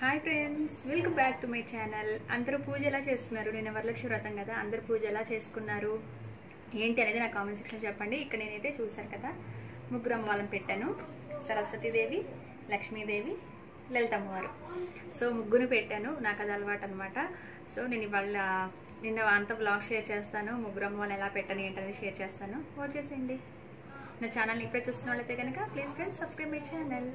hi friends welcome back to my channel అందరూ పూజ ఎలా చేసుకున్నారు నేను వరలక్ష్మి వ్రతం కదా అందరూ పూజ ఎలా చేసుకున్నారు ఏంటి అనేది నా కామెంట్ సెక్షన్ చెప్పండి ఇక్కడ నేనైతే చూశాను కదా ముగ్గురు అమ్మవాళ్ళని పెట్టాను సరస్వతీదేవి లక్ష్మీదేవి లలితమ్మ వారు సో ముగ్గురు పెట్టాను నాకు అది అలవాటు అనమాట సో నేను ఇవాళ నిన్న అంత బ్లాగ్ షేర్ చేస్తాను ముగ్గురు అమ్మవాళ్ళని ఎలా పెట్టాను ఏంటనేది షేర్ చేస్తాను వచ్చేసేయండి నా ఛానల్ని ఇప్పుడే చూస్తున్న వాళ్ళైతే కనుక please friends subscribe my channel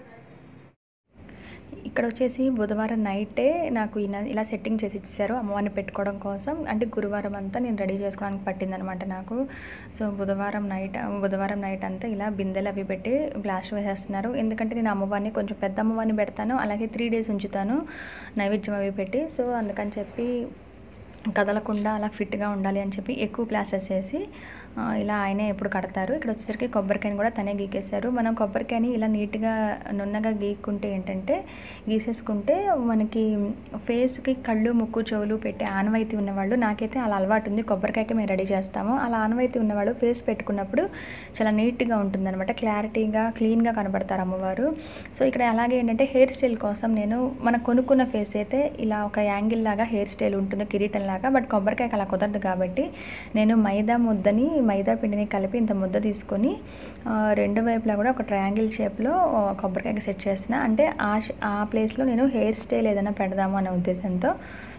ఇక్కడ వచ్చేసి బుధవారం నైటే నాకు ఇలా ఇలా సెట్టింగ్ చేసి ఇచ్చారు అమ్మవారిని పెట్టుకోవడం కోసం అంటే గురువారం అంతా నేను రెడీ చేసుకోవడానికి పట్టిందనమాట నాకు సో బుధవారం నైట్ బుధవారం నైట్ అంతా ఇలా బిందెలు అవి పెట్టి బ్లాస్ట్ వేసేస్తున్నారు ఎందుకంటే నేను అమ్మవారిని కొంచెం పెద్ద అమ్మవారిని పెడతాను అలాగే త్రీ డేస్ ఉంచుతాను నైవేద్యం అవి పెట్టి సో అందుకని చెప్పి కదలకుండా అలా ఫిట్గా ఉండాలి అని చెప్పి ఎక్కువ ప్లాస్టర్స్ వేసి ఆ, ఇలా ఆయనే ఎప్పుడు కడతారు ఇక్కడ వచ్చేసరికి కొబ్బరికాయని కూడా తనే గీకేశారు మనం కొబ్బరికాయని ఇలా నీట్గా నున్నగా గీక్కుంటే ఏంటంటే గీసేసుకుంటే మనకి ఫేస్కి కళ్ళు ముక్కు చెవులు పెట్టే ఆనవాయితీ ఉన్నవాళ్ళు నాకైతే అలా అలవాటు ఉంది కొబ్బరికాయకి మేము రెడీ చేస్తాము అలా ఆనవాయితీ ఉన్నవాళ్ళు ఫేస్ పెట్టుకున్నప్పుడు చాలా నీట్గా ఉంటుందన్నమాట క్లారిటీగా క్లీన్గా కనబడతారు అమ్మవారు సో ఇక్కడ అలాగే ఏంటంటే హెయిర్ స్టైల్ కోసం నేను మనం కొనుక్కున్న ఫేస్ అయితే ఇలా ఒక యాంగిల్ లాగా హెయిర్ స్టైల్ ఉంటుంది కిరీటం లాగా బట్ కొబ్బరికాయకి అలా కుదరదు కాబట్టి నేను మైదా ముద్దని మైదా పిండిని కలిపి ఇంత ముద్ద తీసుకొని ఆ, రెండు వైపులా కూడా ఒక ట్రయాంగిల్ షేప్లో కొబ్బరికాయకి సెట్ చేసిన అంటే ఆ ష- ఆ ప్లేస్లో నేను హెయిర్ స్టైల్ ఏదైనా పెడదాము అనే ఉద్దేశంతో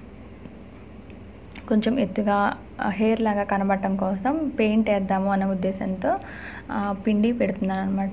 కొంచెం ఎత్తుగా హెయిర్ లాగా కనబడటం కోసం పెయింట్ వేద్దాము అనే ఉద్దేశంతో ఆ, పిండి పెడుతున్నాను అనమాట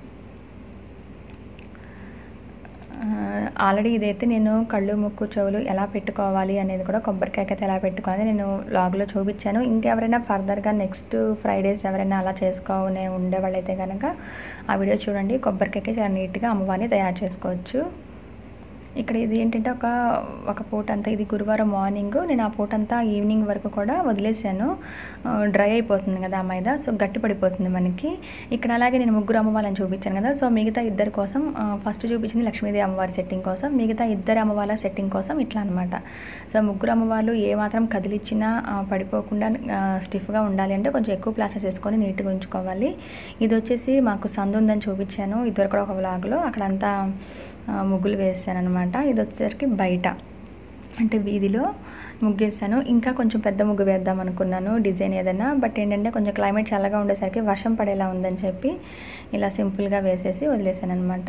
ఆల్రెడీ ఇదైతే నేను కళ్ళు ముక్కు చెవులు ఎలా పెట్టుకోవాలి అనేది కూడా కొబ్బరికాయకి అయితే ఎలా పెట్టుకోవాలి నేను లాగ్లో చూపించాను ఇంకెవరైనా ఫర్దర్గా నెక్స్ట్ ఫ్రైడేస్ ఎవరైనా అలా చేసుకోనే ఉండే వాళ్ళైతే కనుక ఆ వీడియో చూడండి కొబ్బరికాయకి చాలా నీట్గా అమ్మవారిని తయారు చేసుకోవచ్చు ఇక్కడ ఇది ఏంటంటే ఒక ఒక పూట అంతా ఇది గురువారం మార్నింగ్ నేను ఆ పూట అంతా ఈవినింగ్ వరకు కూడా వదిలేసాను ఆ, డ్రై అయిపోతుంది కదా ఆ మైదా సో గట్టి పడిపోతుంది మనకి ఇక్కడ అలాగే నేను ముగ్గురు అమ్మవాళ్ళని చూపించాను కదా సో మిగతా ఇద్దరి కోసం ఆ, ఫస్ట్ చూపించింది లక్ష్మీదేవి అమ్మవారి సెట్టింగ్ కోసం మిగతా ఇద్దరు అమ్మవాళ్ళ సెట్టింగ్ కోసం ఇట్లా అనమాట సో ముగ్గురు అమ్మవాళ్ళు ఏ మాత్రం కదిలిచ్చినా ఆ, పడిపోకుండా ఆ, స్టిఫ్గా ఉండాలి అంటే కొంచెం ఎక్కువ ప్లాస్టర్స్ వేసుకొని నీట్గా ఉంచుకోవాలి ఇది వచ్చేసి మాకు సందు ఉందని చూపించాను ఇద్దరు కూడా ఒక వ్లాగ్లో అక్కడంతా ఆ, ముగ్గులు వేసాను అనమాట ఇది వచ్చేసరికి బయట అంటే వీధిలో ముగ్గేసాను ఇంకా కొంచెం పెద్ద ముగ్గు వేద్దాం అనుకున్నాను డిజైన్ ఏదైనా బట్ ఏంటంటే కొంచెం క్లైమేట్ చల్లగా ఉండేసరికి వర్షం పడేలా ఉందని చెప్పి ఇలా సింపుల్గా వేసేసి వదిలేసాను అనమాట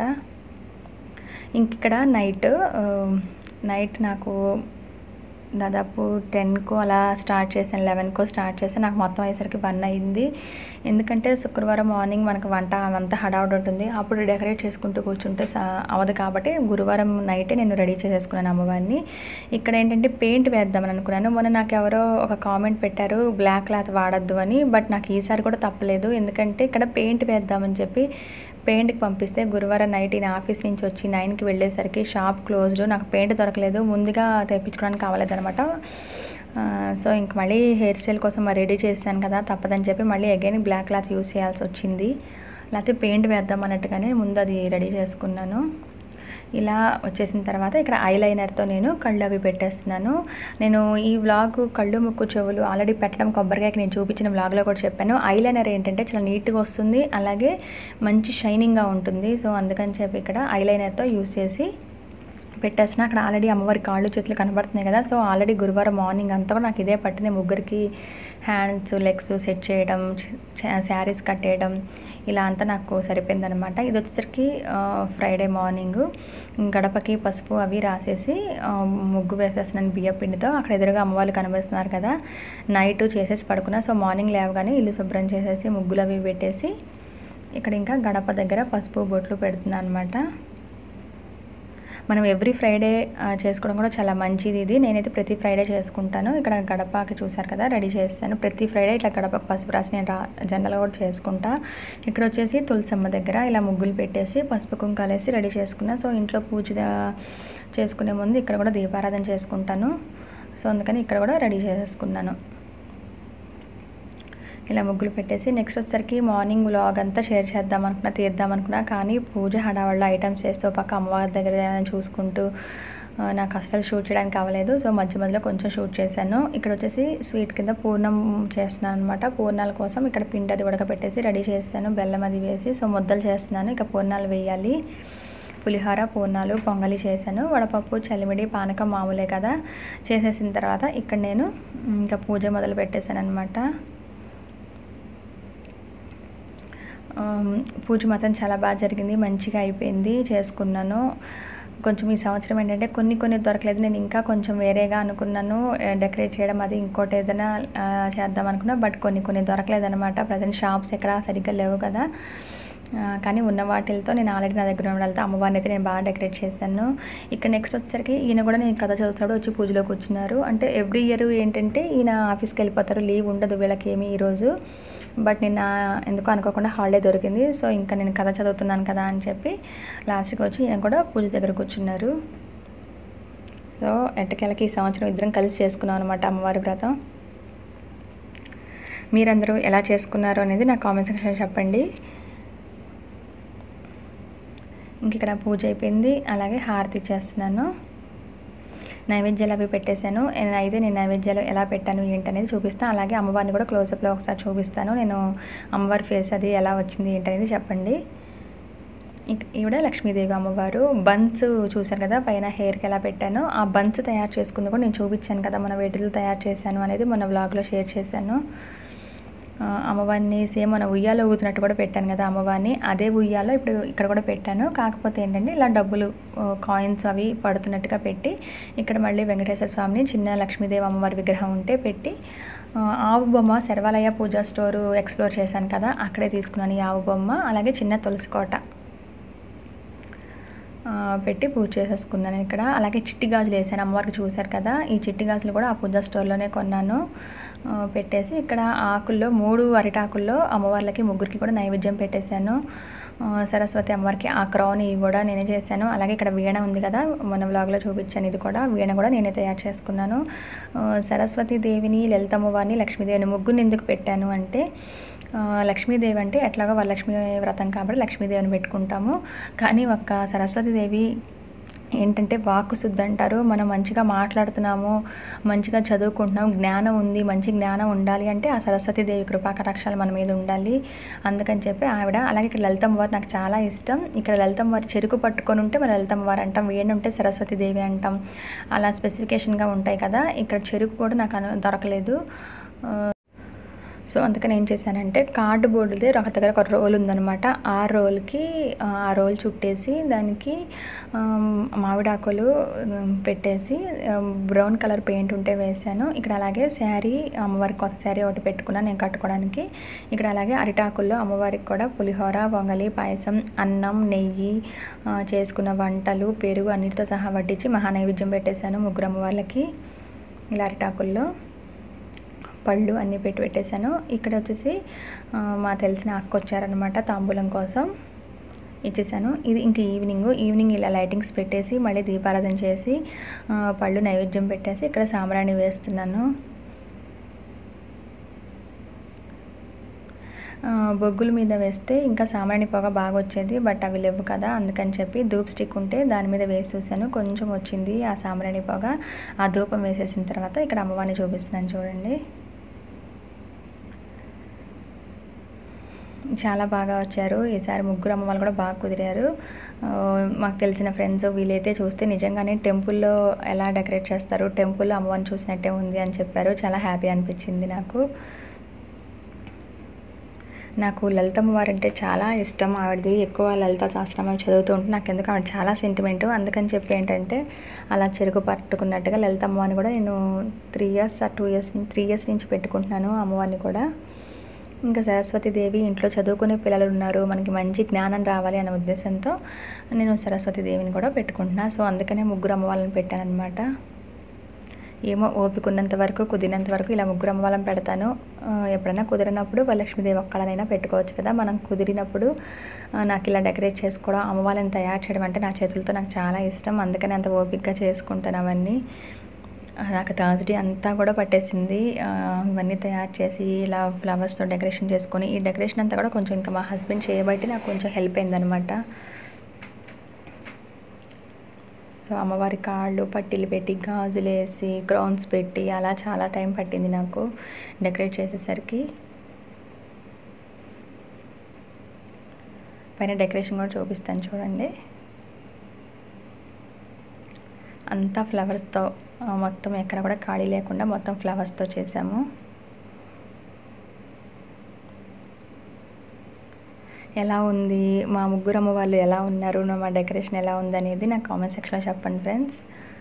ఇంక ఇక్కడ నైట్ ఆ, నైట్ నాకు దాదాపు టెన్కో అలా స్టార్ట్ చేశాను లెవెన్కో స్టార్ట్ చేశాను నాకు మొత్తం అయ్యేసరికి వన్ అయింది ఎందుకంటే శుక్రవారం మార్నింగ్ మనకు వంట అంతా హడావుడి ఉంటుంది అప్పుడు డెకరేట్ చేసుకుంటూ కూర్చుంటే సా- అవ్వదు కాబట్టి గురువారం నైటే నేను రెడీ చేసేసుకున్నాను అమ్మవారిని ఇక్కడ ఏంటంటే పెయింట్ వేద్దామని అనుకున్నాను మొన్న నాకు ఎవరో ఒక కామెంట్ పెట్టారు బ్లాక్ క్లాత్ వాడద్దు అని బట్ నాకు ఈసారి కూడా తప్పలేదు ఎందుకంటే ఇక్కడ పెయింట్ వేద్దామని చెప్పి పెయింట్కి పంపిస్తే గురువారం నైట్ ఈయన ఆఫీస్ నుంచి వచ్చి నైన్కి వెళ్ళేసరికి షాప్ క్లోజ్డ్ నాకు పెయింట్ దొరకలేదు ముందుగా తెప్పించుకోవడానికి అవ్వలేదన్నమాట ఆ, సో ఇంక మళ్ళీ హెయిర్ స్టైల్ కోసం మరి రెడీ చేశాను కదా తప్పదని చెప్పి మళ్ళీ అగైన్ బ్లాక్ క్లాత్ యూస్ చేయాల్సి వచ్చింది లేకపోతే పెయింట్ వేద్దాం అన్నట్టుగానే ముందు అది రెడీ చేసుకున్నాను ఇలా వచ్చేసిన తర్వాత ఇక్కడ ఐలైనర్తో నేను కళ్ళు అవి పెట్టేస్తున్నాను నేను ఈ వ్లాగ్ కళ్ళు ముక్కు చెవులు ఆల్రెడీ పెట్టడం కొబ్బరికాయకి నేను చూపించిన వ్లాగ్లో కూడా చెప్పాను ఐలైనర్ ఏంటంటే చాలా నీట్గా వస్తుంది అలాగే మంచి షైనింగ్గా ఉంటుంది సో అందుకని చెప్పి ఇక్కడ ఐలైనర్తో యూస్ చేసి పెట్టేసిన అక్కడ ఆల్రెడీ అమ్మవారి కాళ్ళు చేతులు కనబడుతున్నాయి కదా సో ఆల్రెడీ గురువారం మార్నింగ్ అంతా కూడా నాకు ఇదే పట్టింది ముగ్గురికి హ్యాండ్స్ లెగ్స్ సెట్ చేయడం శారీస్ కట్టేయడం ఇలా అంతా నాకు సరిపోయిందనమాట ఇది వచ్చేసరికి ఆ, ఫ్రైడే మార్నింగ్ గడపకి పసుపు అవి రాసేసి ఆ, ముగ్గు వేసేస్తున్నాను బియ్య పిండితో అక్కడ ఎదురుగా అమ్మవాళ్ళు కనిపిస్తున్నారు కదా నైట్ చేసేసి పడుకున్నా సో మార్నింగ్ లేవగానే ఇల్లు శుభ్రం చేసేసి ముగ్గులు అవి పెట్టేసి ఇక్కడ ఇంకా గడప దగ్గర పసుపు బొట్లు పెడుతున్నాను అనమాట మనం ఎవ్రీ ఫ్రైడే ఆ, చేసుకోవడం కూడా చాలా మంచిది ఇది నేనైతే ప్రతి ఫ్రైడే చేసుకుంటాను ఇక్కడ గడపకి చూసారు కదా రెడీ చేస్తాను ప్రతి ఫ్రైడే ఇట్లా గడప పసుపు రాసి నేను రా జనరల్గా కూడా చేసుకుంటా ఇక్కడ వచ్చేసి తులసమ్మ దగ్గర ఇలా ముగ్గులు పెట్టేసి పసుపు కుంకాలేసి రెడీ చేసుకున్నా సో ఇంట్లో పూజ దా- చేసుకునే ముందు ఇక్కడ కూడా దీపారాధన చేసుకుంటాను సో అందుకని ఇక్కడ కూడా రెడీ చేసేసుకున్నాను ఇలా ముగ్గులు పెట్టేసి నెక్స్ట్ వచ్చేసరికి మార్నింగ్ వ్లాగ్ అంతా షేర్ చేద్దాం అనుకున్నా తీద్దాం అనుకున్నా కానీ పూజ హడావళ్ళ ఐటమ్స్ చేస్తూ పక్క అమ్మవారి దగ్గర ఏమైనా చూసుకుంటూ ఆ, నాకు అస్సలు షూట్ చేయడానికి అవ్వలేదు సో మధ్య మధ్యలో కొంచెం షూట్ చేశాను ఇక్కడ వచ్చేసి స్వీట్ కింద పూర్ణం చేస్తున్నాను అనమాట పూర్ణాల కోసం ఇక్కడ పిండి అది ఉడకబెట్టేసి రెడీ చేస్తాను బెల్లం అది వేసి సో ముద్దలు చేస్తున్నాను ఇక పూర్ణాలు వేయాలి పులిహోర పూర్ణాలు పొంగలి చేశాను వడపప్పు చలిమిడి పానకం మామూలే కదా చేసేసిన తర్వాత ఇక్కడ నేను ఇంకా పూజ మొదలు పెట్టేశాను అనమాట పూజ మాత్రం చాలా బాగా జరిగింది మంచిగా అయిపోయింది చేసుకున్నాను కొంచెం ఈ సంవత్సరం ఏంటంటే కొన్ని కొన్ని దొరకలేదు నేను ఇంకా కొంచెం వేరేగా అనుకున్నాను డెకరేట్ చేయడం అది ఇంకోటి ఏదైనా చేద్దాం అనుకున్నా బట్ కొన్ని కొన్ని దొరకలేదు అనమాట ప్రజెంట్ షాప్స్ ఎక్కడ సరిగ్గా లేవు కదా కానీ ఉన్న వాటిలతో నేను ఆల్రెడీ నా దగ్గర ఉన్న వాళ్ళతో అమ్మవారిని అయితే నేను బాగా డెకరేట్ చేశాను ఇక్కడ నెక్స్ట్ వచ్చేసరికి ఈయన కూడా నేను కథ చదువుతాడు వచ్చి పూజలో కూర్చున్నారు అంటే ఎవ్రీ ఇయర్ ఏంటంటే ఈయన ఆఫీస్కి వెళ్ళిపోతారు లీవ్ ఉండదు వీళ్ళకి ఏమి ఈరోజు బట్ నిన్న ఎందుకో అనుకోకుండా హాలిడే దొరికింది సో ఇంకా నేను కథ చదువుతున్నాను కదా అని చెప్పి లాస్ట్కి వచ్చి ఈయన కూడా పూజ దగ్గర కూర్చున్నారు సో ఎట్టకెళ్ళకి ఈ సంవత్సరం ఇద్దరం కలిసి చేసుకున్నాం అనమాట అమ్మవారి వ్రతం మీరందరూ ఎలా చేసుకున్నారు అనేది నా కామెంట్ సెక్షన్లో చెప్పండి ఇంక ఇక్కడ పూజ అయిపోయింది అలాగే హారతి చేస్తున్నాను నైవేద్యాలు అవి పెట్టేశాను అయితే నేను నైవేద్యాలు ఎలా పెట్టాను ఏంటనేది చూపిస్తాను అలాగే అమ్మవారిని కూడా క్లోజప్లో ఒకసారి చూపిస్తాను నేను అమ్మవారి ఫేస్ అది ఎలా వచ్చింది ఏంటనేది చెప్పండి ఈవిడ లక్ష్మీదేవి అమ్మవారు బన్స్ చూశాను కదా పైన హెయిర్కి ఎలా పెట్టాను ఆ బన్స్ తయారు చేసుకుంది కూడా నేను చూపించాను కదా మన వేటిలో తయారు చేశాను అనేది మన వ్లాగ్లో షేర్ చేశాను అమ్మవారిని సేమ్ మన ఉయ్యాలో ఊతున్నట్టు కూడా పెట్టాను కదా అమ్మవారిని అదే ఉయ్యాలో ఇప్పుడు ఇక్కడ కూడా పెట్టాను కాకపోతే ఏంటంటే ఇలా డబ్బులు కాయిన్స్ అవి పడుతున్నట్టుగా పెట్టి ఇక్కడ మళ్ళీ వెంకటేశ్వర స్వామిని చిన్న లక్ష్మీదేవి అమ్మవారి విగ్రహం ఉంటే పెట్టి ఆవు బొమ్మ శర్వాలయ పూజా స్టోరు ఎక్స్ప్లోర్ చేశాను కదా అక్కడే తీసుకున్నాను ఈ ఆవు బొమ్మ అలాగే చిన్న తులసి కోట పెట్టి పూజ చేసేసుకున్నాను ఇక్కడ అలాగే చిట్టి గాజులు వేసాను అమ్మవారికి చూశారు కదా ఈ చిట్టి గాజులు కూడా ఆ పూజా స్టోర్లోనే కొన్నాను పెట్టేసి ఇక్కడ ఆకుల్లో మూడు అరిటాకుల్లో అమ్మవార్లకి ముగ్గురికి కూడా నైవేద్యం పెట్టేశాను సరస్వతి అమ్మవారికి ఆ క్రౌన్ ఇవి కూడా నేనే చేశాను అలాగే ఇక్కడ వీణ ఉంది కదా మన వ్లాగ్లో చూపించాను ఇది కూడా వీణ కూడా నేనే తయారు చేసుకున్నాను సరస్వతి దేవిని లలిత అమ్మవారిని లక్ష్మీదేవిని ముగ్గురిని ఎందుకు పెట్టాను అంటే లక్ష్మీదేవి అంటే ఎట్లాగో వరలక్ష్మి వ్రతం కాబట్టి లక్ష్మీదేవిని పెట్టుకుంటాము కానీ ఒక్క సరస్వతీదేవి ఏంటంటే వాక్కు శుద్ధి అంటారు మనం మంచిగా మాట్లాడుతున్నాము మంచిగా చదువుకుంటున్నాం జ్ఞానం ఉంది మంచి జ్ఞానం ఉండాలి అంటే ఆ సరస్వతీదేవి కృపా కటాక్షాలు మన మీద ఉండాలి అందుకని చెప్పి ఆవిడ అలాగే ఇక్కడ లలితమ్మ వారు నాకు చాలా ఇష్టం ఇక్కడ లలితమ్మ వారి చెరుకు పట్టుకొని ఉంటే మన లలితమ్మ వారు అంటాం వేడి ఉంటే సరస్వతీదేవి అంటాం అలా స్పెసిఫికేషన్గా ఉంటాయి కదా ఇక్కడ చెరుకు కూడా నాకు అను దొరకలేదు సో అందుకని ఏం చేశానంటే కార్డు బోర్డుదే ఒక దగ్గర ఒక రోల్ ఉందనమాట ఆ రోల్కి ఆ రోల్ చుట్టేసి దానికి మామిడాకులు పెట్టేసి బ్రౌన్ కలర్ పెయింట్ ఉంటే వేసాను ఇక్కడ అలాగే శారీ అమ్మవారికి కొత్త శారీ ఒకటి పెట్టుకున్నాను నేను కట్టుకోవడానికి ఇక్కడ అలాగే అరిటాకుల్లో అమ్మవారికి కూడా పులిహోర పొంగలి పాయసం అన్నం నెయ్యి చేసుకున్న వంటలు పెరుగు అన్నిటితో సహా వడ్డించి మహానైవేద్యం పెట్టేశాను ముగ్గురు అమ్మవార్లకి ఇలా అరిటాకుల్లో పళ్ళు అన్నీ పెట్టి పెట్టేశాను ఇక్కడ వచ్చేసి మా తెలిసిన అక్క వచ్చారనమాట తాంబూలం కోసం ఇచ్చేసాను ఇది ఇంక ఈవినింగ్ ఈవినింగ్ ఇలా లైటింగ్స్ పెట్టేసి మళ్ళీ దీపారాధన చేసి పళ్ళు నైవేద్యం పెట్టేసి ఇక్కడ సాంబ్రాణి వేస్తున్నాను బొగ్గుల మీద వేస్తే ఇంకా సాంబ్రాణి పొగ బాగా వచ్చేది బట్ అవి లేవు కదా అందుకని చెప్పి ధూప్ స్టిక్ ఉంటే దాని మీద వేసి చూశాను కొంచెం వచ్చింది ఆ సాంబ్రాణి పొగ ఆ ధూపం వేసేసిన తర్వాత ఇక్కడ అమ్మవారిని చూపిస్తున్నాను చూడండి చాలా బాగా వచ్చారు ఈసారి ముగ్గురు అమ్మ వాళ్ళు కూడా బాగా కుదిరారు మాకు తెలిసిన ఫ్రెండ్స్ వీలైతే చూస్తే నిజంగానే టెంపుల్లో ఎలా డెకరేట్ చేస్తారు టెంపుల్లో అమ్మవారిని చూసినట్టే ఉంది అని చెప్పారు చాలా హ్యాపీ అనిపించింది నాకు నాకు లలితమ్మ వారు అంటే చాలా ఇష్టం ఆవిడది ఎక్కువ లలిత శాస్త్రం చదువుతూ ఉంటే నాకు ఎందుకు ఆవిడ చాలా సెంటిమెంట్ అందుకని చెప్పి ఏంటంటే అలా చెరుకు పట్టుకున్నట్టుగా లలితమ్మవారిని కూడా నేను త్రీ ఇయర్స్ ఆ టూ ఇయర్స్ నుంచి త్రీ ఇయర్స్ నుంచి పెట్టుకుంటున్నాను అమ్మవారిని కూడా ఇంకా సరస్వతీదేవి ఇంట్లో చదువుకునే పిల్లలు ఉన్నారు మనకి మంచి జ్ఞానం రావాలి అనే ఉద్దేశంతో నేను సరస్వతీదేవిని కూడా పెట్టుకుంటున్నా సో అందుకనే ముగ్గురు అమ్మవాళ్ళని పెట్టాను అనమాట ఏమో ఓపిక ఉన్నంత వరకు కుదిరినంత వరకు ఇలా ముగ్గురు అమ్మవాళ్ళని పెడతాను ఎప్పుడైనా కుదిరినప్పుడు లక్ష్మీదేవి ఒక్కళ్ళనైనా పెట్టుకోవచ్చు కదా మనం కుదిరినప్పుడు నాకు ఇలా డెకరేట్ చేసుకోవడం అమ్మవాళ్ళని తయారు చేయడం అంటే నా చేతులతో నాకు చాలా ఇష్టం అందుకని అంత ఓపికగా చేసుకుంటాను అవన్నీ నాకు థర్స్డే అంతా కూడా పట్టేసింది ఇవన్నీ తయారు చేసి ఇలా ఫ్లవర్స్తో డెకరేషన్ చేసుకొని ఈ డెకరేషన్ అంతా కూడా కొంచెం ఇంకా మా హస్బెండ్ చేయబట్టి నాకు కొంచెం హెల్ప్ అయిందనమాట సో అమ్మవారి కాళ్ళు పట్టీలు పెట్టి గాజులు వేసి క్రౌన్స్ పెట్టి అలా చాలా టైం పట్టింది నాకు డెకరేట్ చేసేసరికి పైన డెకరేషన్ కూడా చూపిస్తాను చూడండి అంతా ఫ్లవర్స్తో మొత్తం ఎక్కడ కూడా ఖాళీ లేకుండా మొత్తం ఫ్లవర్స్తో చేసాము ఎలా ఉంది మా ముగ్గురు అమ్మ వాళ్ళు ఎలా ఉన్నారు మా డెకరేషన్ ఎలా ఉంది అనేది నాకు కామెంట్ సెక్షన్లో చెప్పండి ఫ్రెండ్స్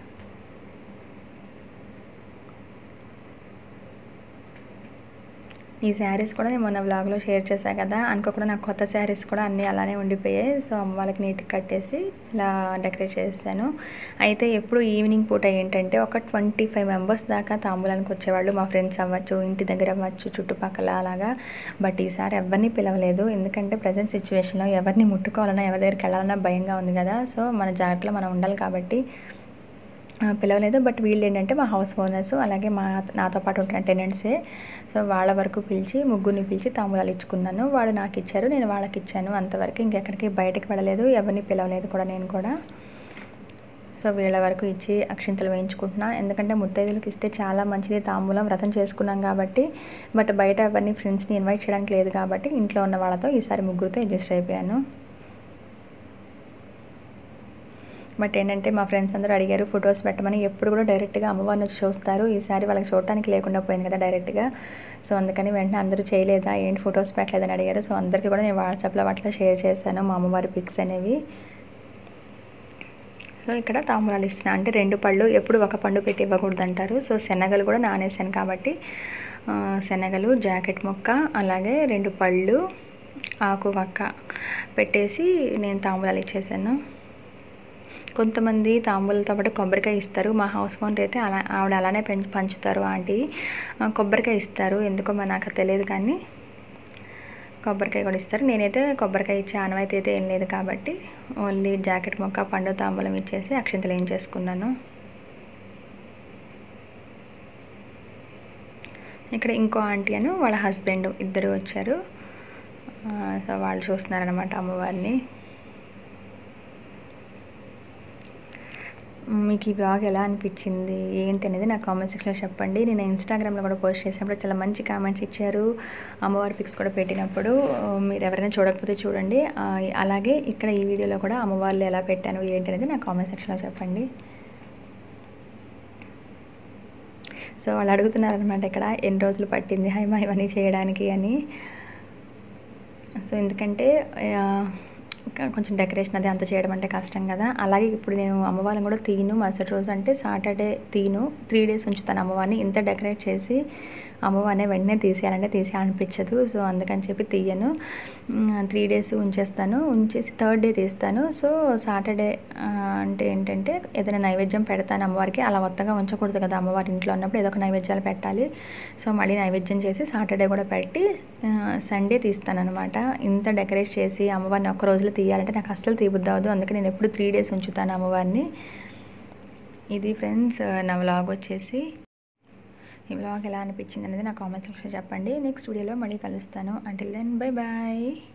ఈ శారీస్ కూడా నేను మొన్న వ్లాగ్లో షేర్ చేశాను కదా అనుకోకుండా నాకు కొత్త శారీస్ కూడా అన్నీ అలానే ఉండిపోయాయి సో అమ్మ వాళ్ళకి నీట్గా కట్టేసి ఇలా డెకరేట్ చేశాను అయితే ఎప్పుడు ఈవినింగ్ పూట ఏంటంటే ఒక ట్వంటీ ఫైవ్ మెంబర్స్ దాకా తాంబూలానికి వచ్చేవాళ్ళు మా ఫ్రెండ్స్ అవ్వచ్చు ఇంటి దగ్గర అవ్వచ్చు చుట్టుపక్కల అలాగా బట్ ఈసారి ఎవరిని పిలవలేదు ఎందుకంటే ప్రజెంట్ సిచ్యువేషన్లో ఎవరిని ముట్టుకోవాలన్నా ఎవరి దగ్గరికి వెళ్ళాలన్నా భయంగా ఉంది కదా సో మన జాగ్రత్తలో మనం ఉండాలి కాబట్టి పిలవలేదు బట్ వీళ్ళు ఏంటంటే మా హౌస్ ఓనర్స్ అలాగే మా నాతో పాటు ఉంటున్న టెనెంట్సే సో వాళ్ళ వరకు పిలిచి ముగ్గురిని పిలిచి తాంబూలాలు ఇచ్చుకున్నాను వాళ్ళు నాకు ఇచ్చారు నేను వాళ్ళకి ఇచ్చాను అంతవరకు ఇంకెక్కడికి బయటకు వెళ్ళలేదు ఎవరిని పిలవలేదు కూడా నేను కూడా సో వీళ్ళ వరకు ఇచ్చి అక్షింతలు వేయించుకుంటున్నా ఎందుకంటే ముత్తైదులకు ఇస్తే చాలా మంచిది తాంబూలం వ్రతం చేసుకున్నాం కాబట్టి బట్ బయట ఎవరిని ఫ్రెండ్స్ని ఇన్వైట్ చేయడానికి లేదు కాబట్టి ఇంట్లో ఉన్న వాళ్ళతో ఈసారి ముగ్గురితో అడ్జస్ట్ అయిపోయాను బట్ ఏంటంటే మా ఫ్రెండ్స్ అందరూ అడిగారు ఫొటోస్ పెట్టమని ఎప్పుడు కూడా డైరెక్ట్గా అమ్మవారిని వచ్చి చూస్తారు ఈసారి వాళ్ళకి చూడటానికి లేకుండా పోయింది కదా డైరెక్ట్గా సో అందుకని వెంటనే అందరూ చేయలేదా ఏంటి ఫొటోస్ పెట్టలేదని అడిగారు సో అందరికీ కూడా నేను వాట్సాప్లో వాటిలో షేర్ చేశాను మా అమ్మవారి పిక్స్ అనేవి సో ఇక్కడ తాంబూలాలు ఇస్తున్నాను అంటే రెండు పళ్ళు ఎప్పుడు ఒక పండు పెట్టి ఇవ్వకూడదు అంటారు సో శనగలు కూడా నానేసాను కాబట్టి శనగలు జాకెట్ మొక్క అలాగే రెండు పళ్ళు ఆకు వక్క పెట్టేసి నేను తాంబూలాలు ఇచ్చేసాను కొంతమంది తాంబూలతో పాటు కొబ్బరికాయ ఇస్తారు మా హౌస్ ఓనర్ అయితే అలా ఆవిడ అలానే పెంచు పంచుతారు ఆంటీ కొబ్బరికాయ ఇస్తారు ఎందుకో మరి నాకు తెలియదు కానీ కొబ్బరికాయ కూడా ఇస్తారు నేనైతే కొబ్బరికాయ ఇచ్చే ఆనవాయితీ అయితే ఏం లేదు కాబట్టి ఓన్లీ జాకెట్ మొక్క పండు తాంబూలం ఇచ్చేసి అక్షంతలు ఏం చేసుకున్నాను ఇక్కడ ఇంకో ఆంటీ అను వాళ్ళ హస్బెండ్ ఇద్దరు వచ్చారు సో వాళ్ళు చూస్తున్నారనమాట అమ్మవారిని మీకు ఈ బ్లాగ్ ఎలా అనిపించింది ఏంటి అనేది నాకు కామెంట్ సెక్షన్లో చెప్పండి నేను ఇన్స్టాగ్రామ్లో కూడా పోస్ట్ చేసినప్పుడు చాలా మంచి కామెంట్స్ ఇచ్చారు అమ్మవారి పిక్స్ కూడా పెట్టినప్పుడు మీరు ఎవరైనా చూడకపోతే చూడండి అలాగే ఇక్కడ ఈ వీడియోలో కూడా అమ్మవార్లు ఎలా పెట్టాను ఏంటి అనేది నాకు కామెంట్ సెక్షన్లో చెప్పండి సో వాళ్ళు అడుగుతున్నారనమాట ఇక్కడ ఎన్ని రోజులు పట్టింది హైమా ఇవన్నీ చేయడానికి అని సో ఎందుకంటే కొంచెం డెకరేషన్ అది అంత చేయడం అంటే కష్టం కదా అలాగే ఇప్పుడు నేను అమ్మవారిని కూడా తీను మరుసటి రోజు అంటే సాటర్డే తీను త్రీ డేస్ ఉంచుతాను అమ్మవారిని ఇంత డెకరేట్ చేసి అమ్మవారిని వెంటనే తీసేయాలంటే తీసేయాలనిపించదు సో అందుకని చెప్పి తీయను త్రీ డేస్ ఉంచేస్తాను ఉంచేసి థర్డ్ డే తీస్తాను సో సాటర్డే అంటే ఏంటంటే ఏదైనా నైవేద్యం పెడతాను అమ్మవారికి అలా మొత్తగా ఉంచకూడదు కదా అమ్మవారి ఇంట్లో ఉన్నప్పుడు ఏదో ఒక నైవేద్యాలు పెట్టాలి సో మళ్ళీ నైవేద్యం చేసి సాటర్డే కూడా పెట్టి సండే తీస్తాను అనమాట ఇంత డెకరేట్ చేసి అమ్మవారిని ఒక్క రోజులో తీయాలంటే నాకు అస్సలు తీబుద్ది అవ్వదు అందుకే నేను ఎప్పుడు త్రీ డేస్ ఉంచుతాను అమ్మవారిని ఇది ఫ్రెండ్స్ నా వ్లాగ్ వచ్చేసి ఈ వ్లాగ్ ఎలా అనిపించింది అనేది నా కామెంట్ సెక్షన్ చెప్పండి నెక్స్ట్ వీడియోలో మళ్ళీ కలుస్తాను అంటిల్ దెన్ బై బాయ్